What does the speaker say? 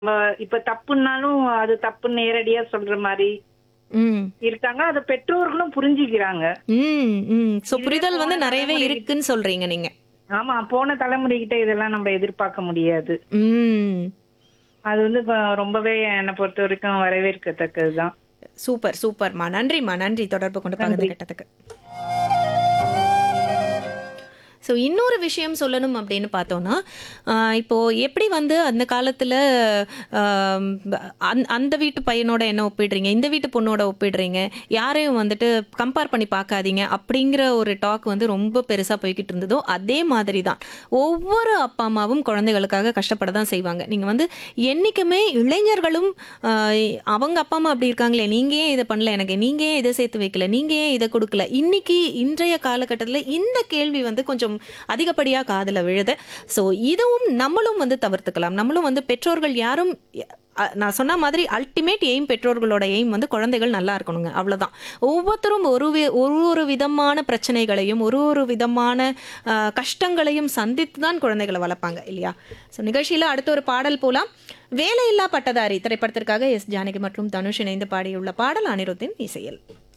ம- இப்ப தப்புன்னாலும் அது தப்பு நேரடியா சொல்ற மாதிரி ம் இருக்காங்க அதை பெற்றோர்களும் புரிஞ்சுக்கிறாங்க ம் ம் ஸோ இதுவே புரிதல் வந்து போன நிறையவே தலைமுறை- இருக்குன்னு சொல்றீங்க நீங்க ஆமா போன தலைமுறை கிட்ட இதெல்லாம் நம்ம எதிர்பார்க்க முடியாது ம் அது வந்து இப்ப ரொம்பவே என்னை பொறுத்த வரைக்கும் வரவேற்கத்தக்கதுதான் சூப்பர் சூப்பர்மா நன்றிம்மா நன்றி தொடர்பு கொண்டு பகிர்ந்து நன்றி. கேட்டதுக்கு ஸோ இன்னொரு விஷயம் சொல்லணும் அப்படின்னு பார்த்தோன்னா ஆஹ் இப்போ எப்படி வந்து அந்த காலத்தில் அந்த வீட்டு பையனோட என்ன ஒப்பிடுறீங்க இந்த வீட்டு பொண்ணோட ஒப்பிடுறீங்க யாரையும் வந்துட்டு கம்பேர் பண்ணி பார்க்காதீங்க அப்படிங்கிற ஒரு டாக் வந்து ரொம்ப பெருசாக போய்கிட்டு இருந்ததோ அதே மாதிரி தான் ஒவ்வொரு அப்பா அம்மாவும் குழந்தைகளுக்காக கஷ்டப்பட தான் செய்வாங்க நீங்கள் வந்து என்றைக்குமே இளைஞர்களும் ஆஹ் அவங்க அப்பா அம்மா அப்படி இருக்காங்களே நீங்கள் ஏன் இதை பண்ணல எனக்கு நீங்கள் ஏன் இதை சேர்த்து வைக்கல நீங்கள் ஏன் இதை கொடுக்கல இன்னைக்கு இன்றைய காலகட்டத்தில் இந்த கேள்வி வந்து கொஞ்சம் அதிகப்படியாக காதில் விழுது ஸோ இதுவும் நம்மளும் வந்து தவிர்த்துக்கலாம் நம்மளும் வந்து பெற்றோர்கள் யாரும் அ- நான் சொன்ன மாதிரி அல்டிமேட் எய்ம் பெற்றோர்களோட எய்ம் வந்து குழந்தைகள் நல்லா இருக்கணுங்க அவ்வளவுதான் ஒவ்வொருத்தரும் ஒரு வி- ஒரு ஒரு விதமான பிரச்சனைகளையும் ஒரு ஒரு விதமான ஆ, கஷ்டங்களையும் சந்தித்து தான் குழந்தைகளை வளர்ப்பாங்க இல்லையா ஸோ நிகழ்ச்சியில் அடுத்த ஒரு பாடல் போலாம் வேலையில்லா பட்டதாரி திரைப்படத்திற்காக எஸ் ஜானகி மற்றும் தனுஷ் இணைந்து பாடியுள்ள பாடல் அனிருத்தின் இசையில்